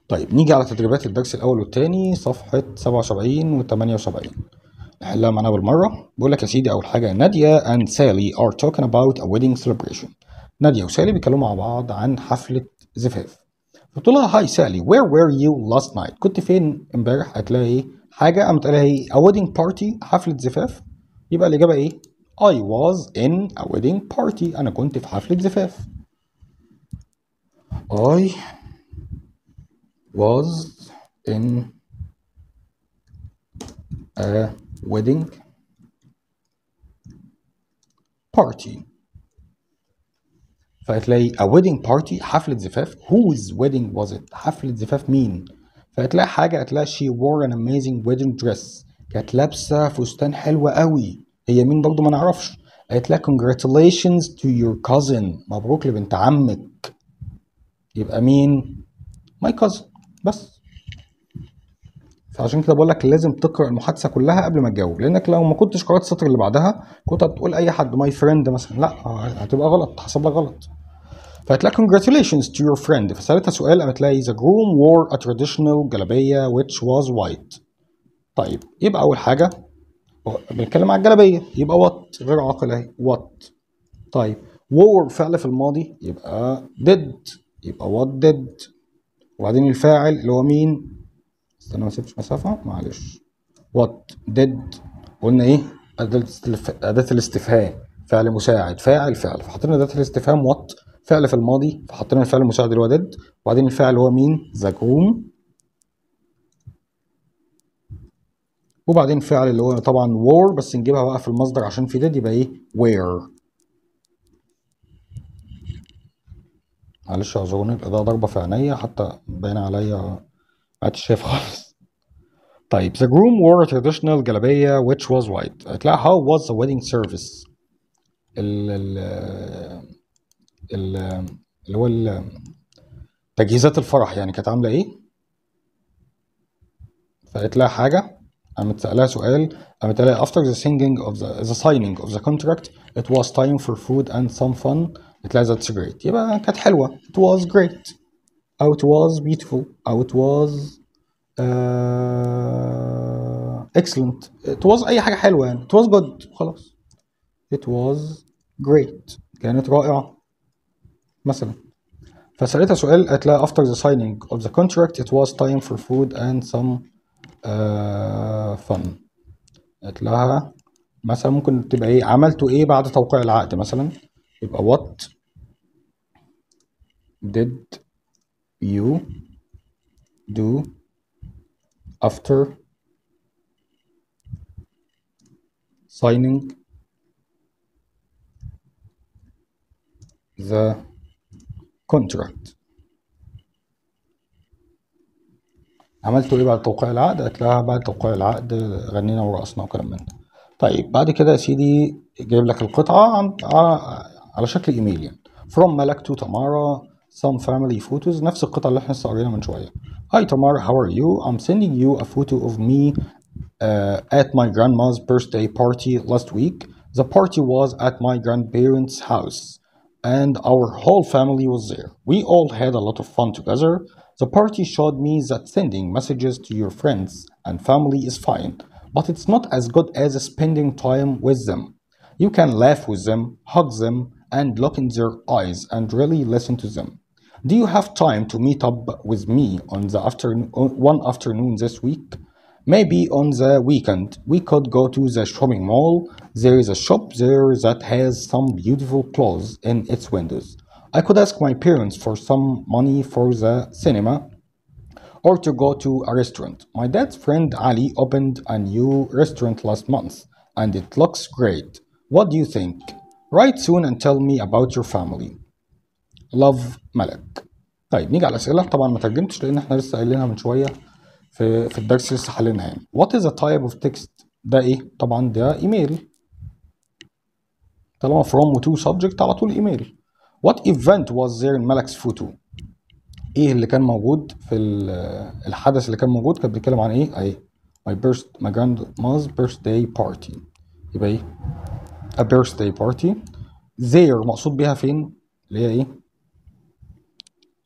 طيب نيجي على تدريبات الدرس الأول والتاني صفحة 77 و 78 نحلها معانا بالمرة بيقول لك يا سيدي أول حاجة نادية and Sally are talking about a wedding celebration نادية وسالي بيتكلموا مع بعض عن حفلة زفاف قلت لها هاي سالي where were you last night كنت فين امبارح هتلاقي ايه حاجة قامت قالها ايه a wedding party حفلة زفاف يبقى الإجابة ايه I was in a wedding party أنا كنت في حفلة زفاف I was in a wedding party فهتلاقي a wedding party حفلة زفاف whose wedding was it حفلة زفاف مين فهتلاقي حاجة هتلاقي she wore an amazing wedding dress كانت لابسة فستان حلوة قوي هي مين برضه ما نعرفش هتلاقي congratulations to your cousin مبروك لبنت عمك يبقى مين my cousin بس فعشان كده بقول لك لازم تقرا المحادثه كلها قبل ما تجاوب لانك لو ما كنتش قرات السطر اللي بعدها كنت هتقول اي حد ماي فريند مثلا لا هتبقى غلط حسب لك غلط فهتلاقي congratulations to your friend فسالتها سؤال قامت تلاقي the groom wore a traditional جلابيه which was white طيب يبقى اول حاجه بنتكلم على الجلابيه يبقى what غير عاقل اهي what طيب wore فعل في الماضي يبقى did يبقى what did وبعدين الفاعل اللي هو مين استنى ما سبتش مسافة معلش what did قلنا ايه أداة الاستف... أداة الاستفهام فعل مساعد فاعل فعل فحطينا أداة الاستفهام what فعل في الماضي فحطينا الفعل المساعد اللي هو did وبعدين الفاعل اللي هو مين the groom وبعدين الفعل اللي هو طبعا wore بس نجيبها بقى في المصدر عشان في did يبقى ايه where معلش اعذروني الإضاءة ضربة في عينيا حتى باين عليا ما عدتش شايف خالص طيب the groom wore a traditional جلابية which was white هتلاقي how was the wedding service ال ال ال اللي هو ال- تجهيزات الفرح يعني كانت عاملة ايه فهتلاقي حاجة قامت سألها سؤال قامت قالها after the singing of the, the signing of the contract it was time for food and some fun هتلاقي that's great يبقى كانت حلوة it was great أو it was beautiful أو it was uh, excellent it was أي حاجة حلوة يعني it was good خلاص it was great كانت رائعة مثلا فسألتها سؤال قالت لها after the signing of the contract it was time for food and some uh, fun قالت لها مثلا ممكن تبقى ايه عملتوا ايه بعد توقيع العقد مثلا يبقى what did you do after signing the contract عملتوا ايه بعد توقيع العقد قالت لها بعد توقيع العقد غنينا ورقصنا وكلام من ده طيب بعد كده يا سيدي جايب لك القطعة عن- على على شكل ايميل يعني from ملك to تمارا some family photos نفس القطعة اللي احنا لسه قارينها من شوية Hi Tamara how are you I'm sending you a photo of me uh, at my grandma's birthday party last week the party was at my grandparents house and our whole family was there. We all had a lot of fun together. The party showed me that sending messages to your friends and family is fine, but it's not as good as spending time with them. You can laugh with them, hug them, and look in their eyes and really listen to them. Do you have time to meet up with me on the afternoon, one afternoon this week? Maybe on the weekend we could go to the shopping mall. There is a shop there that has some beautiful clothes in its windows. I could ask my parents for some money for the cinema or to go to a restaurant. My dad's friend Ali opened a new restaurant last month and it looks great. What do you think? Write soon and tell me about your family. Love ملك. طيب نيجي على الأسئلة طبعا ما ترجمتش لأن احنا لسه قايلينها من شوية في في الدرس لسه حليناها يعني. What is a type of text؟ ده إيه؟ طبعا ده إيميل. طالما from و to subject على طول إيميل. What event was there in ملك's photo؟ إيه اللي كان موجود في ال- الحدث اللي كان موجود كان بيتكلم عن إيه؟ أهي my birth my grandma's birthday party يبقى إيه؟ a birthday party there مقصود بيها فين؟ اللي هي إيه؟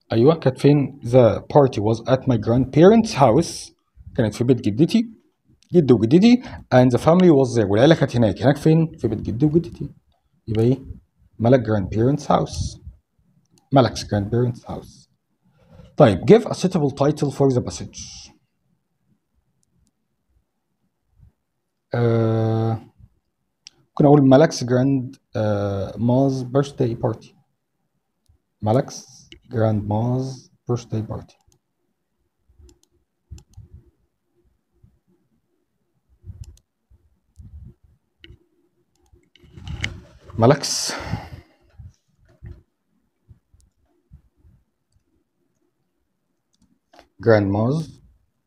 ايوه كانت فين the party was at my grandparents house كانت في بيت جدتي جدي وجدتي and the family was there والعيله كانت هناك هناك فين في بيت جدي وجدتي يبقى ايه ملك grandparents house ملك's grandparents house طيب give a suitable title for the passage آه ممكن اقول ملك's grand آه ma's birthday party ملك's grandma's birthday party ملك's grandma's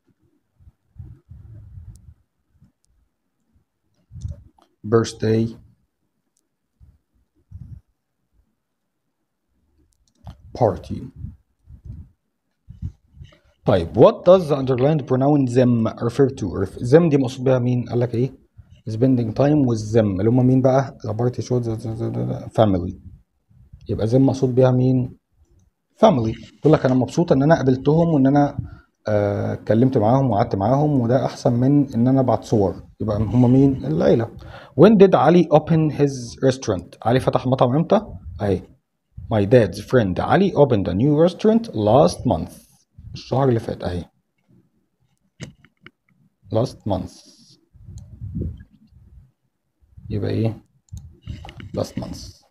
birthday party طيب what does the underlined pronoun them refer to them دي مقصود بها مين قال لك ايه spending time with them اللي هم مين بقى the party shows the- the- the- the family يبقى them مقصود بيها مين فاميلي تقول لك انا مبسوطه ان انا قابلتهم وان انا آه، اتكلمت معاهم وقعدت معاهم وده احسن من ان انا ابعت صور يبقى هم مين العيله when did علي open his restaurant علي فتح مطعم امتى اهي my dad's friend علي opened a new restaurant last month الشهر اللي فات اهي last month يبقى ايه last month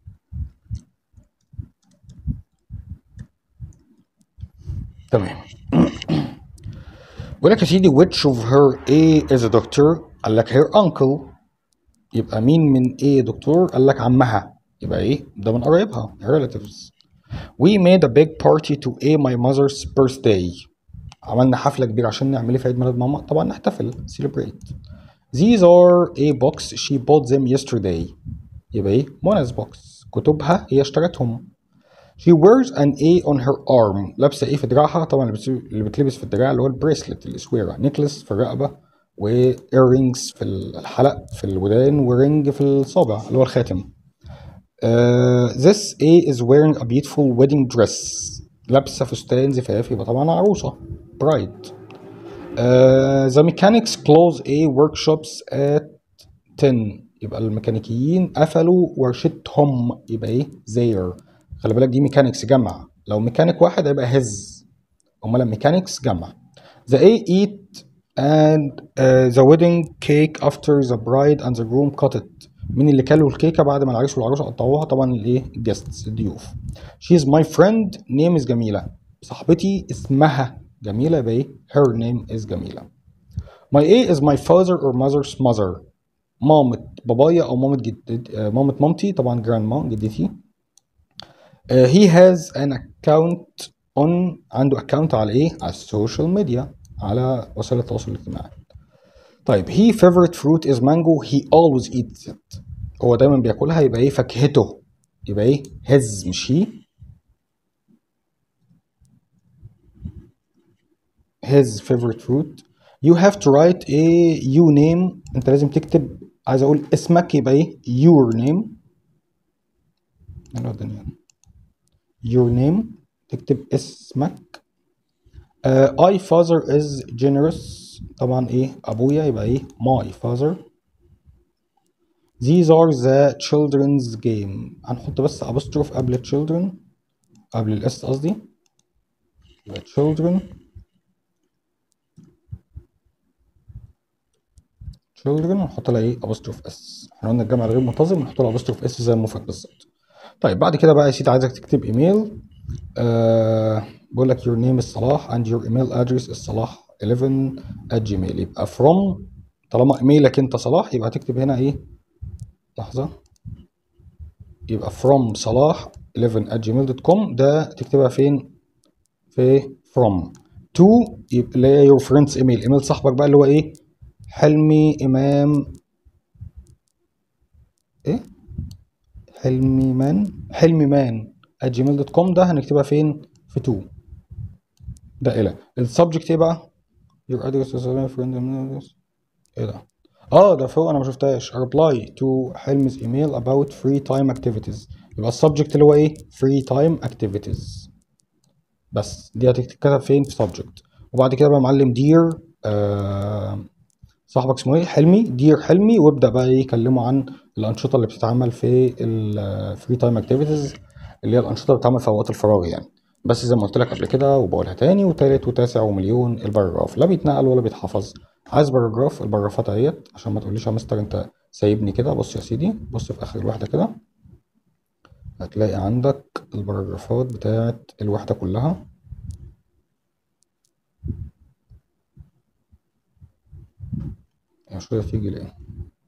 تمام بقول لك يا سيدي which of her A is a doctor قال لك her uncle يبقى مين من A دكتور قال لك عمها يبقى ايه ده من قرايبها relatives we made a big party to A my mother's birthday عملنا حفلة كبيرة عشان نعمل ايه في عيد ميلاد ماما طبعا نحتفل celebrate these are a box she bought them yesterday يبقى ايه منا's box كتبها هي اشترتهم She wears an A on her arm لابسة ايه في دراعها طبعا اللي بتس- اللي بتلبس في الدراع اللي هو البريسلت الاسويرة نيكلس في الرقبة و earrings في الحلق في الودان ورينج في الصابع اللي هو الخاتم uh, this A is wearing a beautiful wedding dress لابسة فستان زفاف يبقى طبعا عروسة bride uh, the mechanics close A workshops at 10 يبقى الميكانيكيين قفلوا ورشتهم يبقى ايه their خلي بالك دي ميكانيكس جمع لو ميكانيك واحد هيبقى his امال الميكانيكس جمع the A eat and uh, the wedding cake after the bride and the groom cut it مين اللي كلوا الكيكه بعد ما العريس والعروسه قطعوها طبعا الايه guests الضيوف she is my friend name is جميله صاحبتي اسمها جميله يبقى ايه her name is جميله My A is my father or mother's mother. مامة بابايا أو مامة جد آه، مامة مامتي طبعا grandma جدتي. Uh, he has an account on عنده account على إيه؟ على السوشيال ميديا على وسائل التواصل الاجتماعي. طيب he favorite fruit is mango he always eats it. هو دايما بياكلها يبقى إيه فاكهته يبقى إيه his مش he his favorite fruit you have to write a you name انت لازم تكتب عايز اقول اسمك يبقى ايه your name يلا الدنيا. your name تكتب اسمك uh, I father is generous طبعا ايه ابويا يبقى ايه my father these are the children's game هنحط بس apostrophe قبل children قبل الاس قصدي يبقى children children ونحط لها ايه apostrophe اس احنا قلنا الجمع الغير منتظم نحط لها apostrophe اس زي المفرد بالظبط طيب بعد كده بقى يا سيدي عايزك تكتب ايميل آه بقول لك your name is صلاح and your email address is صلاح 11 at gmail يبقى from طالما ايميلك انت صلاح يبقى هتكتب هنا ايه لحظة يبقى from صلاح 11 at gmail.com ده تكتبها فين في from to يبقى اللي هي your friend's email ايميل صاحبك بقى اللي هو ايه حلمي امام ايه حلمي مان حلمي مان at gmail.com ده هنكتبها فين في to ده الى السبجكت ايه بقى your address is a friend ايه ده اه ده فوق انا ما شفتهاش reply to حلم's email about free time activities يبقى السبجكت اللي هو ايه free time activities بس دي هتتكتب فين في subject وبعد كده بقى معلم دير آه صاحبك اسمه ايه حلمي دير حلمي وابدا بقى ايه يكلموا عن الانشطه اللي بتتعمل في الفري تايم اكتيفيتيز اللي هي الانشطه اللي بتتعمل في اوقات الفراغ يعني بس زي ما قلت لك قبل كده وبقولها تاني وتالت وتاسع ومليون البراجراف لا بيتنقل ولا بيتحفظ عايز باراجراف البراجرافات اهيت عشان ما تقوليش يا مستر انت سايبني كده بص يا سيدي بص في اخر الوحده كده هتلاقي عندك الباراجرافات بتاعت الوحده كلها هي مش راضية تيجي ليه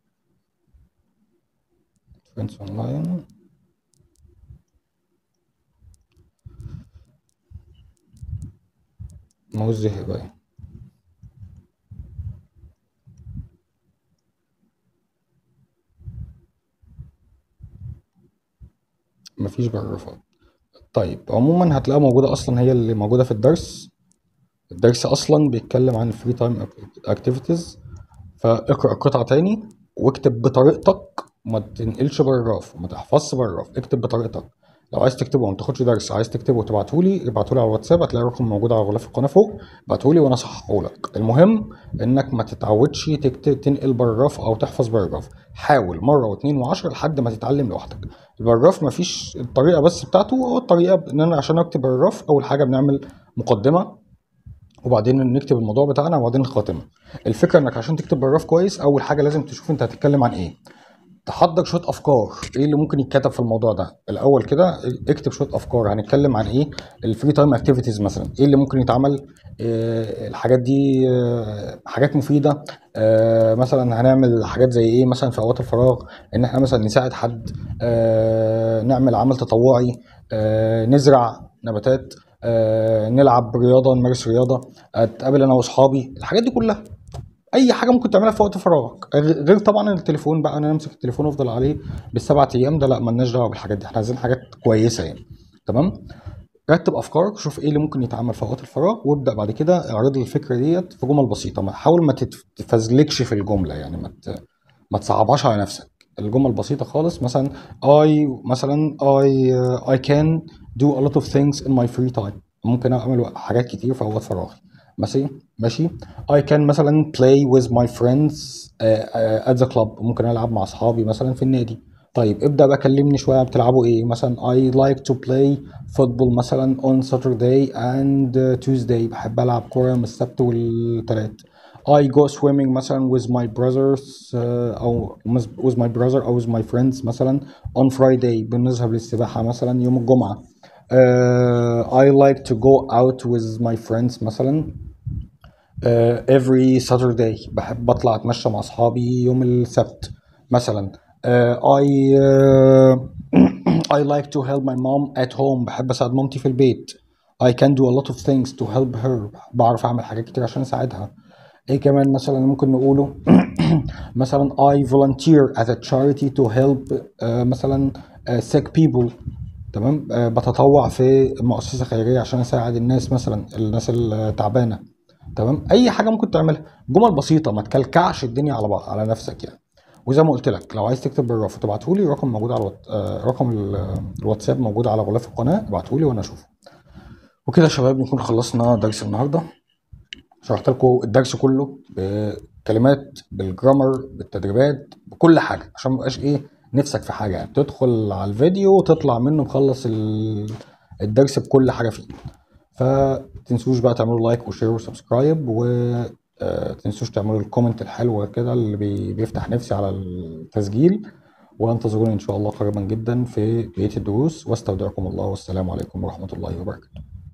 فريندز اونلاين ماوس زهق بقى مفيش باراجرافات طيب عموما هتلاقيها موجودة أصلا هي اللي موجودة في الدرس الدرس أصلا بيتكلم عن الفري تايم اكتيفيتيز فاقرأ القطعة تاني واكتب بطريقتك ما تنقلش باراجراف ما تحفظش باراجراف اكتب بطريقتك لو عايز تكتبه وما تاخدش درس عايز تكتبه وتبعته لي ابعته لي على الواتساب هتلاقي الرقم موجود على غلاف القناه فوق ابعته لي وانا اصححه لك المهم انك ما تتعودش تكتب تنقل باراجراف او تحفظ باراجراف حاول مره واثنين وعشرة لحد ما تتعلم لوحدك الباراجراف ما فيش الطريقه بس بتاعته هو الطريقه ان انا عشان اكتب باراجراف اول حاجه بنعمل مقدمه وبعدين نكتب الموضوع بتاعنا وبعدين الخاتمه الفكره انك عشان تكتب باراجراف كويس اول حاجه لازم تشوف انت هتتكلم عن ايه تحضر شويه افكار ايه اللي ممكن يتكتب في الموضوع ده الاول كده اكتب شويه افكار هنتكلم عن ايه الفري تايم اكتيفيتيز مثلا ايه اللي ممكن يتعمل إيه الحاجات دي آه، حاجات مفيده آه، مثلا هنعمل حاجات زي ايه مثلا في اوقات الفراغ ان احنا مثلا نساعد حد آه، نعمل عمل تطوعي آه، نزرع نباتات آه، نلعب رياضه نمارس رياضه اتقابل انا واصحابي الحاجات دي كلها اي حاجه ممكن تعملها في وقت فراغك غ- غير طبعا التليفون بقى انا امسك التليفون وافضل عليه بالسبع ايام ده لا ملناش دعوه بالحاجات دي احنا عايزين حاجات كويسه يعني تمام رتب افكارك شوف ايه اللي ممكن يتعمل في اوقات الفراغ وابدا بعد كده اعرض الفكره ديت في جمل بسيطه ما حاول ما تتف- تفزلكش في الجمله يعني ما ت- ما تصعبهاش على نفسك الجمل بسيطه خالص مثلا I مثلا I uh, I can do a lot of things in my free time ممكن اعمل حاجات كتير في اوقات فراغي ماشي ماشي I can مثلا play with my friends uh, uh, at the club ممكن العب مع اصحابي مثلا في النادي طيب ابدا بقى كلمني شويه بتلعبوا ايه مثلا I like to play football مثلا on Saturday and uh, Tuesday بحب العب كوره يوم السبت والثلاث I go swimming مثلا with my brothers uh, او with my brother او with my friends مثلا on Friday بنذهب للسباحة مثلا يوم الجمعة uh, I like to go out with my friends مثلا uh, every Saturday بحب اطلع اتمشى مع اصحابي يوم السبت مثلا uh, I uh, I like to help my mom at home بحب اساعد مامتي في البيت I can do a lot of things to help her بعرف اعمل حاجات كتير عشان اساعدها ايه كمان مثلا ممكن نقوله مثلا I volunteer at a charity to help uh, مثلا uh, sick people تمام آه، بتطوع في مؤسسة خيرية عشان اساعد الناس مثلا الناس التعبانة تمام اي حاجة ممكن تعملها جمل بسيطة ما تكلكعش الدنيا على بعض على نفسك يعني وزي ما قلت لك لو عايز تكتب بالرف تبعته لي رقم موجود على الوات... آه، رقم ال- الواتساب موجود على غلاف القناة ابعته لي وانا اشوفه وكده يا شباب نكون خلصنا درس النهارده شرحت لكم الدرس كله بكلمات بالجرامر بالتدريبات بكل حاجه عشان ما يبقاش ايه نفسك في حاجه يعني تدخل على الفيديو وتطلع منه مخلص ال- الدرس بكل حاجه فيه فتنسوش بقى تعملوا لايك وشير وسبسكرايب و آه، تنسوش تعملوا الكومنت الحلو كده اللي بي- بيفتح نفسي على التسجيل وانتظروني ان شاء الله قريبا جدا في بقيه الدروس واستودعكم الله والسلام عليكم ورحمه الله وبركاته